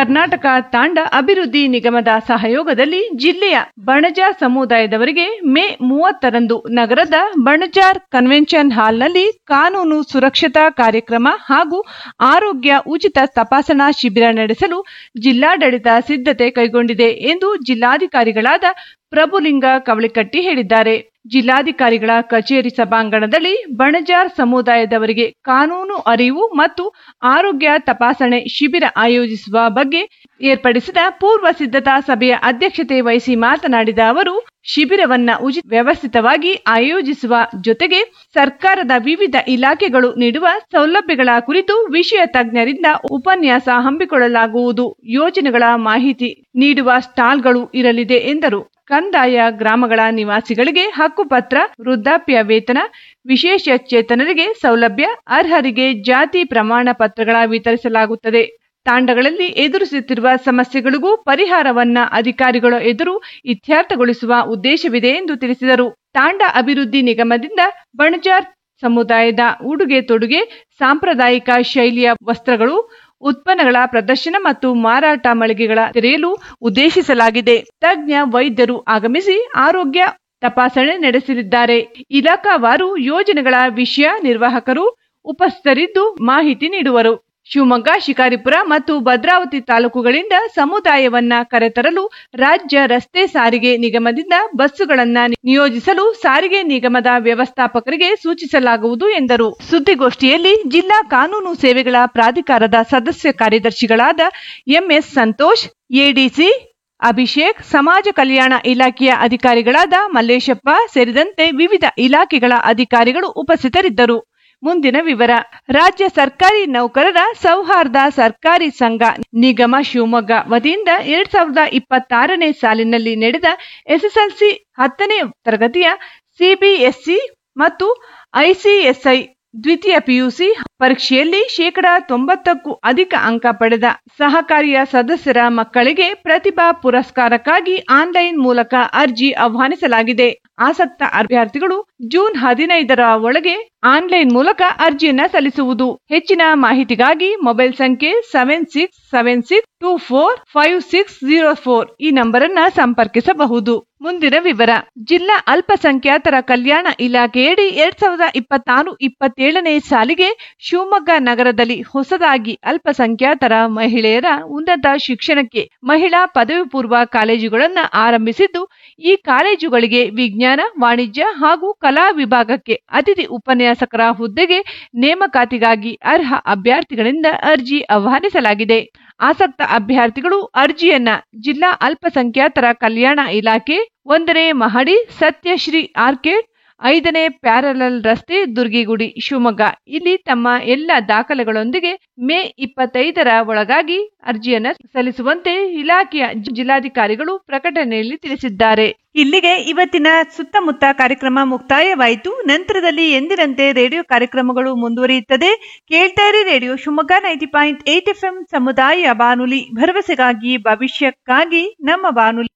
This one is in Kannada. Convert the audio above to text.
ಕರ್ನಾಟಕ ತಾಂಡ ಅಭಿವೃದ್ಧಿ ನಿಗಮದ ಸಹಯೋಗದಲ್ಲಿ ಜಿಲ್ಲೆಯ ಬಣಜಾರ್ ಸಮುದಾಯದವರಿಗೆ ಮೇ ಮೂವತ್ತರಂದು ನಗರದ ಬಣಜಾರ್ ಕನ್ವೆನ್ಷನ್ ಹಾಲ್ನಲ್ಲಿ ಕಾನೂನು ಸುರಕ್ಷತಾ ಕಾರ್ಯಕ್ರಮ ಹಾಗೂ ಆರೋಗ್ಯ ಉಚಿತ ತಪಾಸಣಾ ಶಿಬಿರ ನಡೆಸಲು ಜಿಲ್ಲಾಡಳಿತ ಸಿದ್ಧತೆ ಕೈಗೊಂಡಿದೆ ಎಂದು ಜಿಲ್ಲಾಧಿಕಾರಿಗಳಾದ ಪ್ರಭುಲಿಂಗ ಕವಳಿಕಟ್ಟಿ ಹೇಳಿದ್ದಾರೆ ಜಿಲ್ಲಾಧಿಕಾರಿಗಳ ಕಚೇರಿ ಸಭಾಂಗಣದಲ್ಲಿ ಬಣಜಾರ್ ಸಮುದಾಯದವರಿಗೆ ಕಾನೂನು ಅರಿವು ಮತ್ತು ಆರೋಗ್ಯ ತಪಾಸಣೆ ಶಿಬಿರ ಆಯೋಜಿಸುವ ಬಗ್ಗೆ ಏರ್ಪಡಿಸಿದ ಪೂರ್ವ ಸಿದ್ಧತಾ ಸಭೆಯ ಅಧ್ಯಕ್ಷತೆ ವಹಿಸಿ ಮಾತನಾಡಿದ ಅವರು ಶಿಬಿರವನ್ನ ಉಚಿತ ವ್ಯವಸ್ಥಿತವಾಗಿ ಆಯೋಜಿಸುವ ಜೊತೆಗೆ ಸರ್ಕಾರದ ವಿವಿಧ ಇಲಾಖೆಗಳು ನೀಡುವ ಸೌಲಭ್ಯಗಳ ಕುರಿತು ವಿಷಯ ತಜ್ಞರಿಂದ ಉಪನ್ಯಾಸ ಹಮ್ಮಿಕೊಳ್ಳಲಾಗುವುದು ಯೋಜನೆಗಳ ಮಾಹಿತಿ ನೀಡುವ ಸ್ಟಾಲ್ಗಳು ಇರಲಿದೆ ಎಂದರು ಕಂದಾಯ ಗ್ರಾಮಗಳ ನಿವಾಸಿಗಳಿಗೆ ಹಕ್ಕುಪತ್ರ ವೃದ್ಧಾಪ್ಯ ವೇತನ ವಿಶೇಷ ಚೇತನರಿಗೆ ಸೌಲಭ್ಯ ಅರ್ಹರಿಗೆ ಜಾತಿ ಪ್ರಮಾಣ ಪತ್ರಗಳ ವಿತರಿಸಲಾಗುತ್ತದೆ ತಾಂಡಗಳಲ್ಲಿ ಎದುರಿಸುತ್ತಿರುವ ಸಮಸ್ಯೆಗಳಿಗೂ ಪರಿಹಾರವನ್ನ ಅಧಿಕಾರಿಗಳ ಎದುರು ಇತ್ಯರ್ಥಗೊಳಿಸುವ ಉದ್ದೇಶವಿದೆ ಎಂದು ತಿಳಿಸಿದರು ತಾಂಡ ಅಭಿವೃದ್ಧಿ ನಿಗಮದಿಂದ ಬಣಜಾರ್ ಸಮುದಾಯದ ಉಡುಗೆ ತೊಡುಗೆ ಸಾಂಪ್ರದಾಯಿಕ ಶೈಲಿಯ ವಸ್ತ್ರಗಳು ಉತ್ಪನ್ನಗಳ ಪ್ರದರ್ಶನ ಮತ್ತು ಮಾರಾಟ ಮಳಿಗೆಗಳ ತೆರೆಯಲು ಉದ್ದೇಶಿಸಲಾಗಿದೆ ತಜ್ಞ ವೈದ್ಯರು ಆಗಮಿಸಿ ಆರೋಗ್ಯ ತಪಾಸಣೆ ನಡೆಸಲಿದ್ದಾರೆ ಇಲಾಖಾವಾರು ಯೋಜನೆಗಳ ವಿಷಯ ನಿರ್ವಾಹಕರು ಉಪಸ್ಥಿತರಿದ್ದು ಮಾಹಿತಿ ನೀಡುವರು ಶಿವಮೊಗ್ಗ ಶಿಕಾರಿಪುರ ಮತ್ತು ಭದ್ರಾವತಿ ತಾಲೂಕುಗಳಿಂದ ಸಮುದಾಯವನ್ನ ಕರೆತರಲು ರಾಜ್ಯ ರಸ್ತೆ ಸಾರಿಗೆ ನಿಗಮದಿಂದ ಬಸ್ಸುಗಳನ್ನ ನಿಯೋಜಿಸಲು ಸಾರಿಗೆ ನಿಗಮದ ವ್ಯವಸ್ಥಾಪಕರಿಗೆ ಸೂಚಿಸಲಾಗುವುದು ಎಂದರು ಸುದ್ದಿಗೋಷ್ಠಿಯಲ್ಲಿ ಜಿಲ್ಲಾ ಕಾನೂನು ಸೇವೆಗಳ ಪ್ರಾಧಿಕಾರದ ಸದಸ್ಯ ಕಾರ್ಯದರ್ಶಿಗಳಾದ ಎಂಎಸ್ ಸಂತೋಷ್ ಎಡಿಸಿ ಅಭಿಷೇಕ್ ಸಮಾಜ ಕಲ್ಯಾಣ ಇಲಾಖೆಯ ಅಧಿಕಾರಿಗಳಾದ ಮಲ್ಲೇಶಪ್ಪ ಸೇರಿದಂತೆ ವಿವಿಧ ಇಲಾಖೆಗಳ ಅಧಿಕಾರಿಗಳು ಉಪಸ್ಥಿತರಿದ್ದರು ಮುಂದಿನ ವಿವರ ರಾಜ್ಯ ಸರ್ಕಾರಿ ನೌಕರರ ಸೌಹಾರ್ದ ಸರ್ಕಾರಿ ಸಂಘ ನಿಗಮ ಶಿವಮೊಗ್ಗ ವತಿಯಿಂದ ಎರಡ್ ಸಾವಿರದ ಇಪ್ಪತ್ತಾರನೇ ಸಾಲಿನಲ್ಲಿ ನಡೆದ ಎಸ್ಎಸ್ಎಲ್ಸಿ ಹತ್ತನೇ ತರಗತಿಯ ಸಿಬಿಎಸ್ಇ ಮತ್ತು ಐಸಿಎಸ್ಐ ದ್ವಿತೀಯ ಪಿಯುಸಿ ಪರೀಕ್ಷೆಯಲ್ಲಿ ಶೇಕಡಾ ತೊಂಬತ್ತಕ್ಕೂ ಅಧಿಕ ಅಂಕ ಪಡೆದ ಸಹಕಾರಿಯ ಸದಸ್ಯರ ಮಕ್ಕಳಿಗೆ ಪ್ರತಿಭಾ ಪುರಸ್ಕಾರಕ್ಕಾಗಿ ಆನ್ಲೈನ್ ಮೂಲಕ ಅರ್ಜಿ ಆಹ್ವಾನಿಸಲಾಗಿದೆ ಆಸಕ್ತ ಅಭ್ಯರ್ಥಿಗಳು ಜೂನ್ ಹದಿನೈದರ ಒಳಗೆ ಆನ್ಲೈನ್ ಮೂಲಕ ಅರ್ಜಿಯನ್ನ ಸಲ್ಲಿಸುವುದು ಹೆಚ್ಚಿನ ಮಾಹಿತಿಗಾಗಿ ಮೊಬೈಲ್ ಸಂಖ್ಯೆ seven six seven six two four five six zero four ಈ ನಂಬರ್ ಅನ್ನ ಸಂಪರ್ಕಿಸಬಹುದು ಮುಂದಿನ ವಿವರ ಜಿಲ್ಲಾ ಅಲ್ಪಸಂಖ್ಯಾತರ ಕಲ್ಯಾಣ ಇಲಾಖೆಯಡಿ ಎರಡ್ ಸಾವಿರದ ಇಪ್ಪತ್ತಾರು ಇಪ್ಪತ್ತೇಳನೇ ಸಾಲಿಗೆ ಶಿವಮೊಗ್ಗ ನಗರದಲ್ಲಿ ಹೊಸದಾಗಿ ಅಲ್ಪಸಂಖ್ಯಾತರ ಮಹಿಳೆಯರ ಉನ್ನತ ಶಿಕ್ಷಣಕ್ಕೆ ಮಹಿಳಾ ಪದವಿ ಪೂರ್ವ ಕಾಲೇಜುಗಳನ್ನು ಆರಂಭಿಸಿದ್ದು ಈ ಕಾಲೇಜುಗಳಿಗೆ ವಿಜ್ಞಾನ ವಾಣಿಜ್ಯ ಹಾಗೂ ಕಲಾ ವಿಭಾಗಕ್ಕೆ ಅತಿಥಿ ಉಪನ್ಯಾಸಕರ ಹುದ್ದೆಗೆ ನೇಮಕಾತಿಗಾಗಿ ಅರ್ಹ ಅಭ್ಯರ್ಥಿಗಳಿಂದ ಅರ್ಜಿ ಆಹ್ವಾನಿಸಲಾಗಿದೆ ಆಸಕ್ತ ಅಭ್ಯರ್ಥಿಗಳು ಅರ್ಜಿಯನ್ನ ಜಿಲ್ಲಾ ಅಲ್ಪಸಂಖ್ಯಾತರ ಕಲ್ಯಾಣ ಇಲಾಖೆ ಒಂದನೇ ಮಹಡಿ ಸತ್ಯಶ್ರೀ ಆರ್ಕೇಡ್ ಐದನೇ ಪ್ಯಾರಲಲ್ ರಸ್ತೆ ದುರ್ಗಿಗುಡಿ ಶಿವಮೊಗ್ಗ ಇಲ್ಲಿ ತಮ್ಮ ಎಲ್ಲ ದಾಖಲೆಗಳೊಂದಿಗೆ ಮೇ ಇಪ್ಪತ್ತೈದರ ಒಳಗಾಗಿ ಅರ್ಜಿಯನ್ನ ಸಲ್ಲಿಸುವಂತೆ ಇಲಾಖೆಯ ಜಿಲ್ಲಾಧಿಕಾರಿಗಳು ಪ್ರಕಟಣೆಯಲ್ಲಿ ತಿಳಿಸಿದ್ದಾರೆ ಇಲ್ಲಿಗೆ ಇವತ್ತಿನ ಸುತ್ತಮುತ್ತ ಕಾರ್ಯಕ್ರಮ ಮುಕ್ತಾಯವಾಯಿತು ನಂತರದಲ್ಲಿ ಎಂದಿನಂತೆ ರೇಡಿಯೋ ಕಾರ್ಯಕ್ರಮಗಳು ಮುಂದುವರಿಯುತ್ತದೆ ಕೇಳ್ತಾ ಇರಿ radio Shivamogga ninety point eight F ಸಮುದಾಯ ಬಾನುಲಿ ಭರವಸೆಗಾಗಿ ಭವಿಷ್ಯಕ್ಕಾಗಿ ನಮ್ಮ ಬಾನುಲಿ